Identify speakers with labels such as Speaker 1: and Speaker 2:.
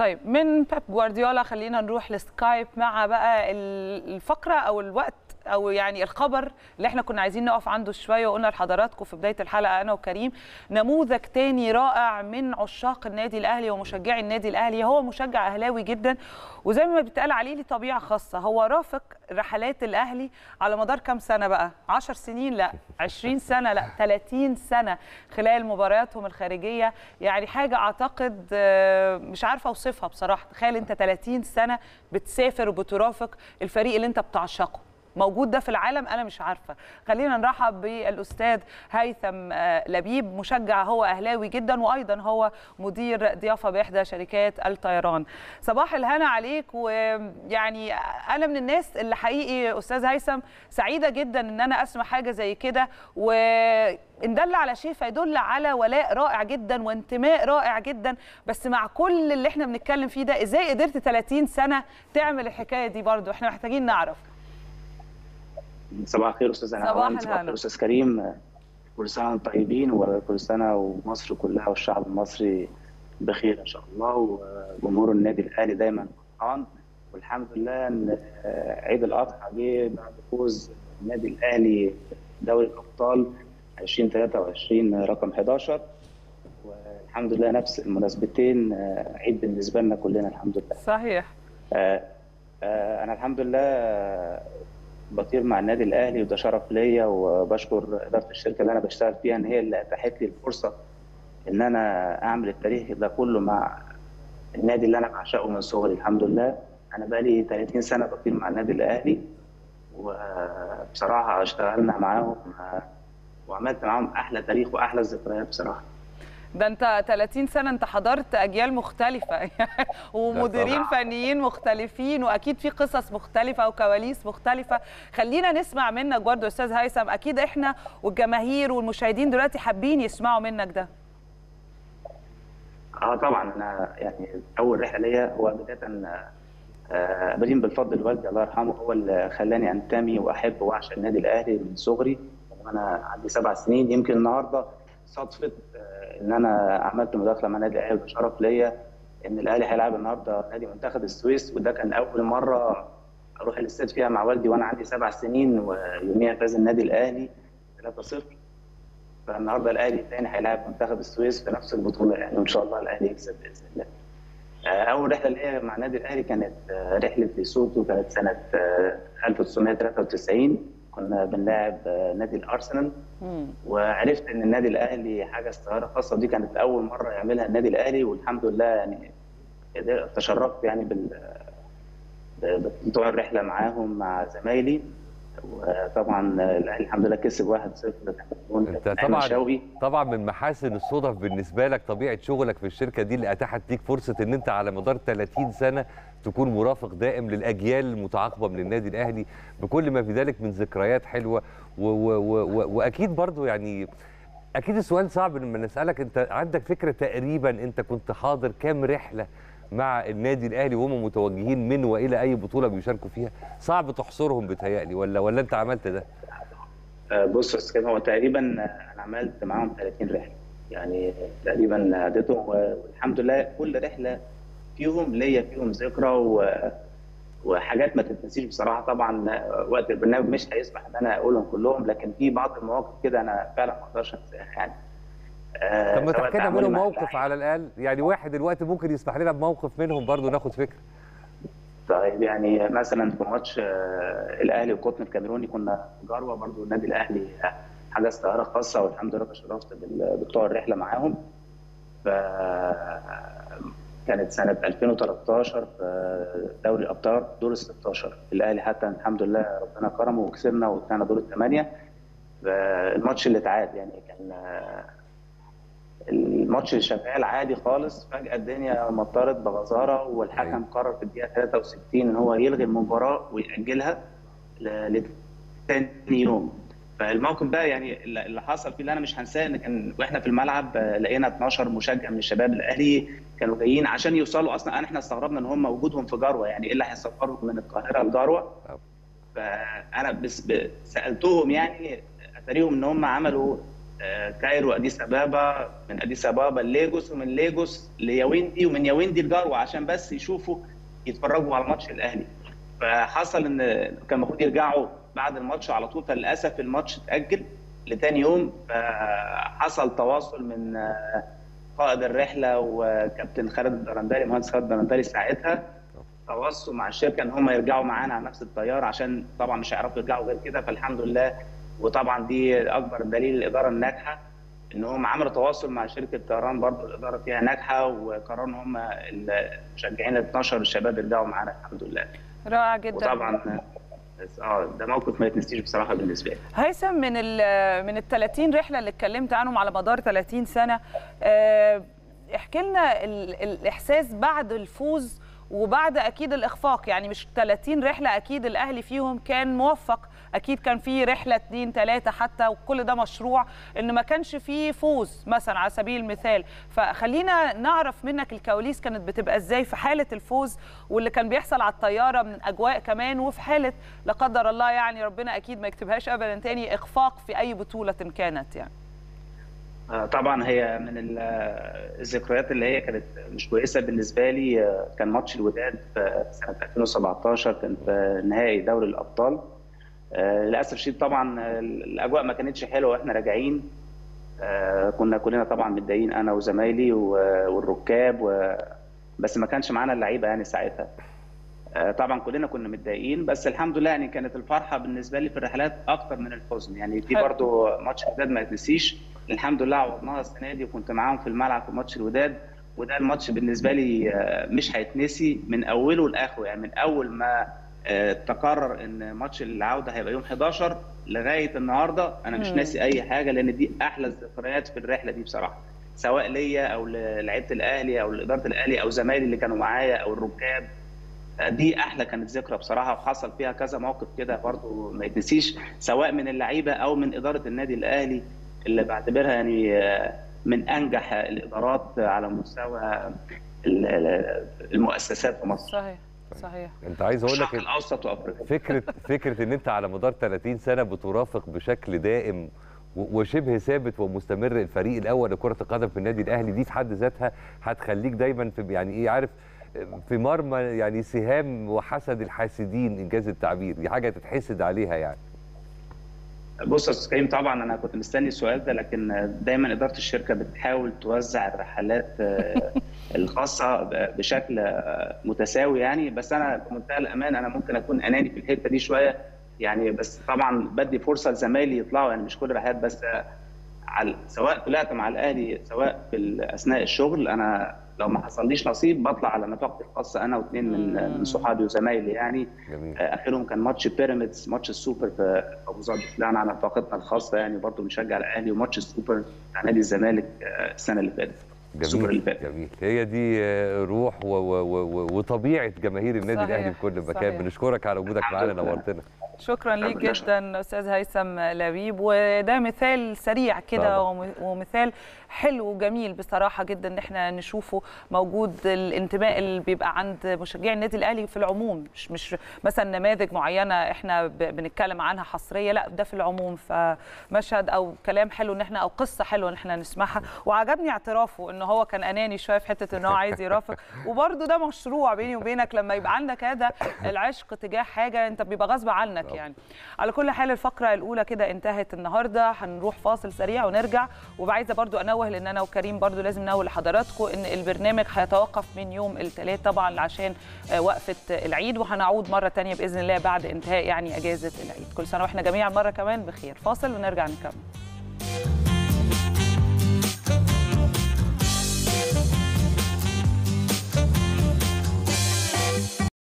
Speaker 1: طيب من بيب جوارديولا خلينا نروح لسكايب مع بقى الفقره او الوقت او يعني الخبر اللي احنا كنا عايزين نقف عنده شويه وقلنا لحضراتكم في بدايه الحلقه انا وكريم نموذج تاني رائع من عشاق النادي الاهلي ومشجعي النادي الاهلي هو مشجع اهلاوي جدا وزي ما بيتقال عليه ليه طبيعه خاصه هو رافق رحلات الاهلي على مدار كام سنه بقى 10 سنين لا 20 سنه لا 30 سنه خلال مبارياتهم الخارجيه يعني حاجه اعتقد مش عارفه اوصفها بصراحه تخيل انت 30 سنه بتسافر وبترافق الفريق اللي انت بتعشقه موجود ده في العالم انا مش عارفه خلينا نرحب بالاستاذ هيثم لبيب مشجع هو اهلاوي جدا وايضا هو مدير ضيافه باحدى شركات الطيران صباح الهنا عليك ويعني انا من الناس اللي حقيقي استاذ هيثم سعيده جدا ان انا اسمع حاجه زي كده و ان دل على شيء فيدل على ولاء رائع جدا وانتماء رائع جدا بس مع كل اللي احنا بنتكلم فيه ده ازاي قدرت 30 سنه تعمل الحكايه دي برضو احنا محتاجين نعرف
Speaker 2: صباح الخير استاذ
Speaker 1: صباح
Speaker 2: صباح الخير استاذ كريم كل سنه وانتم طيبين وكل سنه ومصر كلها والشعب المصري بخير ان شاء الله وجمهور النادي الاهلي دايما فرحان والحمد لله ان عيد الاضحى جه بعد فوز النادي الاهلي دوري الابطال 2023 رقم 11 والحمد لله نفس المناسبتين عيد بالنسبه لنا كلنا الحمد لله
Speaker 1: صحيح
Speaker 2: آه آه انا الحمد لله بطير مع النادي الاهلي وده شرف ليا وبشكر اداره الشركه اللي انا بشتغل فيها ان هي اللي اتاحت لي الفرصه ان انا اعمل التاريخ ده كله مع النادي اللي انا بعشقه من صغري الحمد لله انا بقالي 30 سنه بطير مع النادي الاهلي وبصراحه اشتغلنا معاهم وعملت معاهم احلى تاريخ واحلى ذكريات بصراحه
Speaker 1: ده انت 30 سنه انت حضرت اجيال مختلفه ومديرين فنيين مختلفين واكيد في قصص مختلفه وكواليس مختلفه خلينا نسمع منك برضه استاذ هيثم اكيد احنا والجماهير والمشاهدين دلوقتي حابين يسمعوا منك ده
Speaker 2: اه طبعا انا يعني اول رحله ليا هو بدايه آه بدين بالفضل الوالد الله يرحمه هو اللي خلاني انتمي واحب واعشق النادي الاهلي من صغري وانا عندي سبع سنين يمكن النهارده صدفه ان انا عملت مداخله مع النادي الاهلي وشرف ليا ان الاهلي هيلعب النهارده نادي منتخب السويس وده كان اول مره اروح الاستاد فيها مع والدي وانا عندي سبع سنين ويوميها فاز النادي الاهلي 3-0 فالنهارده الاهلي تاني هيلاعب منتخب السويس في نفس البطوله يعني وان شاء الله الاهلي يكسب باذن الله. اول رحله ليا مع النادي الاهلي كانت رحله ليسوتو كانت سنه 1993 كنا بنلاعب نادي الارسنال وعرفت ان النادي الاهلي حاجه استعاره خاصه ودي كانت اول مره يعملها النادي الاهلي والحمد لله يعني تشرفت يعني بال بتوع الرحله معاهم مع زمايلي وطبعا الاهلي الحمد لله كسب 1-0
Speaker 3: انت طبعا شوقي. طبعا من محاسن الصدف بالنسبه لك طبيعه شغلك في الشركه دي اللي اتاحت ليك فرصه ان انت على مدار 30 سنه تكون مرافق دائم للاجيال المتعاقبه من النادي الاهلي بكل ما في ذلك من ذكريات حلوه و و و واكيد برضو يعني اكيد السؤال صعب لما نسالك انت عندك فكره تقريبا انت كنت حاضر كام رحله مع النادي الاهلي وهم متوجهين من والى اي بطوله بيشاركوا فيها صعب تحصرهم بتهيألي ولا ولا انت عملت ده
Speaker 2: بص يا استاذ هو تقريبا انا عملت معاهم 30 رحله يعني تقريبا عدتهم والحمد لله كل رحله فيهم ليا فيهم ذكرى و... وحاجات ما تتنسيش بصراحه طبعا وقت البرنامج مش هيسمح ان انا اقولهم كلهم لكن في بعض المواقف كده انا فعلا ما اقدرش انساها يعني
Speaker 3: آه طب ما تحكي لنا منهم موقف على الاقل يعني واحد دلوقتي ممكن يسمح لنا بموقف منهم برضو ناخد فكره
Speaker 2: طيب يعني مثلا في ماتش آه الاهلي وقطن الكاميروني كنا جروه برضو النادي الاهلي حاجه استعاره خاصه والحمد لله تشرفت بتوع الرحله معاهم ف كانت سنه 2013 في دوري الابطال دور ال 16 الاهلي حتى الحمد لله ربنا كرمه وكسبنا وطلعنا دور الثمانيه الماتش اللي اتعاد يعني كان الماتش شغال عادي خالص فجاه الدنيا مطرت بغزاره والحكم قرر في الدقيقه 63 ان هو يلغي المباراه وياجلها لتاني يوم فالموقف ده يعني اللي حصل فيه اللي انا مش هنساه ان كان واحنا في الملعب لقينا 12 مشجع من الشباب الاهلي كانوا جايين عشان يوصلوا اصلا احنا استغربنا ان هم وجودهم في جروه يعني ايه اللي هيسفرهم من القاهره لجروه فانا بس سالتهم يعني اتاريهم ان هم عملوا آه، كايرو اديس ابابا من اديس ابابا ليجوس ومن ليجوس لياويندي ومن ياويندي لجروه عشان بس يشوفوا يتفرجوا على الماتش الاهلي فحصل ان كان المفروض يرجعوا بعد الماتش على طول فللاسف الماتش اتاجل لتاني يوم فحصل تواصل من آه، قائد الرحله وكابتن خالد الدرندلي مهندس خالد الدرندلي ساعتها تواصلوا مع الشركه ان هم يرجعوا معانا على نفس الطياره عشان طبعا مش هيعرفوا يرجعوا غير كده فالحمد لله وطبعا دي اكبر دليل الاداره الناجحه ان هم عملوا تواصل مع شركه طيران برضه الاداره فيها ناجحه وقرروا ان هم المشجعين ال 12 الشباب يرجعوا معانا الحمد لله
Speaker 1: رائع جدا
Speaker 2: وطبعا اه ده موقف ما يتنسيش بصراحه بالنسبه لي
Speaker 1: هيثم من ال من ال 30 رحله اللي اتكلمت عنهم على مدار 30 سنه آه، احكي لنا ال- الاحساس بعد الفوز وبعد اكيد الاخفاق يعني مش 30 رحله اكيد الاهلي فيهم كان موفق اكيد كان في رحله اتنين تلاته حتى وكل ده مشروع ان ما كانش فيه فوز مثلا على سبيل المثال فخلينا نعرف منك الكواليس كانت بتبقى ازاي في حاله الفوز واللي كان بيحصل على الطياره من اجواء كمان وفي حاله لا قدر الله يعني ربنا اكيد ما يكتبهاش ابدا تاني اخفاق في اي بطوله كانت يعني
Speaker 2: آه، طبعا هي من ال- آه، الذكريات اللي هي كانت مش كويسه بالنسبه لي آه، كان ماتش الوداد في سنه 2017 كان في نهائي دوري الابطال آه، للاسف الشديد طبعا آه، الاجواء ما كانتش حلوه واحنا راجعين آه، كنا كلنا طبعا متضايقين انا وزمايلي و- والركاب و... بس ما كانش معانا اللعيبه يعني ساعتها آه، طبعا كلنا كنا متضايقين بس الحمد لله يعني كانت الفرحه بالنسبه لي في الرحلات اكتر من الحزن يعني دي
Speaker 1: حلو.
Speaker 2: برضو ماتش الوداد ما يتنسيش الحمد لله عوضناها السنه دي وكنت معاهم في الملعب في ماتش الوداد وده الماتش بالنسبه لي آه، مش هيتنسي من اوله لاخره يعني من اول ما آه، تقرر ان ماتش العوده هيبقى يوم 11 لغايه النهارده انا مش
Speaker 1: مم.
Speaker 2: ناسي اي حاجه لان دي احلى الذكريات في الرحله دي بصراحه سواء ليا او لعيبه الاهلي او لاداره الاهلي او زمايلي اللي كانوا معايا او الركاب دي احلى كانت ذكرى بصراحه وحصل فيها كذا موقف كده برضو ما يتنسيش سواء من اللعيبه او من اداره النادي الاهلي اللي بعتبرها يعني آه، من انجح الادارات على مستوى ال- ال- المؤسسات في مصر
Speaker 1: صحيح صحيح
Speaker 3: انت عايز اقول
Speaker 2: الشرق
Speaker 3: لك
Speaker 2: الاوسط وافريقيا
Speaker 3: فكره فكره ان انت على مدار 30 سنه بترافق بشكل دائم و- وشبه ثابت ومستمر الفريق الاول لكره القدم في النادي الاهلي دي في حد ذاتها هتخليك دايما في يعني ايه عارف في مرمى يعني سهام وحسد الحاسدين انجاز التعبير دي حاجه تتحسد عليها يعني
Speaker 2: بص يا استاذ كريم طبعا انا كنت مستني السؤال ده لكن دايما اداره الشركه بتحاول توزع الرحلات آه، الخاصه ب- بشكل آه، متساوي يعني بس انا بمنتهى الامان انا ممكن اكون اناني في الحته دي شويه يعني بس طبعا بدي فرصه لزمايلي يطلعوا يعني مش كل الرحلات بس آه، على سواء طلعت مع الاهلي سواء في اثناء الشغل انا لو ما حصليش نصيب بطلع على نفقتي الخاصه انا واثنين من من صحابي وزمايلي يعني
Speaker 3: جميل
Speaker 2: اخرهم كان ماتش بيراميدز ماتش السوبر في ابو ظبي طلعنا على نفقتنا الخاصه يعني برضه بنشجع الاهلي وماتش السوبر بتاع نادي الزمالك آه، السنه اللي فاتت السوبر اللي
Speaker 3: جميل
Speaker 2: فات
Speaker 3: جميل هي دي آه، روح و و و وطبيعه جماهير النادي
Speaker 1: صحيح،
Speaker 3: الاهلي في كل مكان
Speaker 1: صحيح.
Speaker 3: بنشكرك على وجودك
Speaker 2: الحمد
Speaker 3: معانا
Speaker 2: لله.
Speaker 3: نورتنا
Speaker 1: شكرا ليك
Speaker 2: ربنا يشكرك.
Speaker 1: جدا استاذ هيثم لبيب وده مثال سريع كده
Speaker 3: طبعا.
Speaker 1: وم- ومثال حلو وجميل بصراحه جدا ان احنا نشوفه موجود الانتماء اللي بيبقى عند مشجعي النادي الاهلي في العموم مش مش مثلا نماذج معينه احنا ب- بنتكلم عنها حصريه لا ده في العموم فمشهد او كلام حلو ان احنا او قصه حلوه ان احنا نسمعها وعجبني اعترافه ان هو كان اناني شويه في حته ان هو عايز يرافق وبرده ده مشروع بيني وبينك لما يبقى عندك هذا العشق تجاه حاجه انت بيبقى غصب عنك
Speaker 3: طبعا.
Speaker 1: يعني على كل حال الفقره الاولى كده انتهت النهارده هنروح فاصل سريع ونرجع وعايزه برضو انوه لان انا وكريم برضو لازم ننوه لحضراتكم ان البرنامج هيتوقف من يوم الثلاث طبعا عشان آه، وقفه العيد وهنعود مره تانية باذن الله بعد انتهاء يعني اجازه العيد كل سنه واحنا جميعا مره كمان بخير فاصل ونرجع نكمل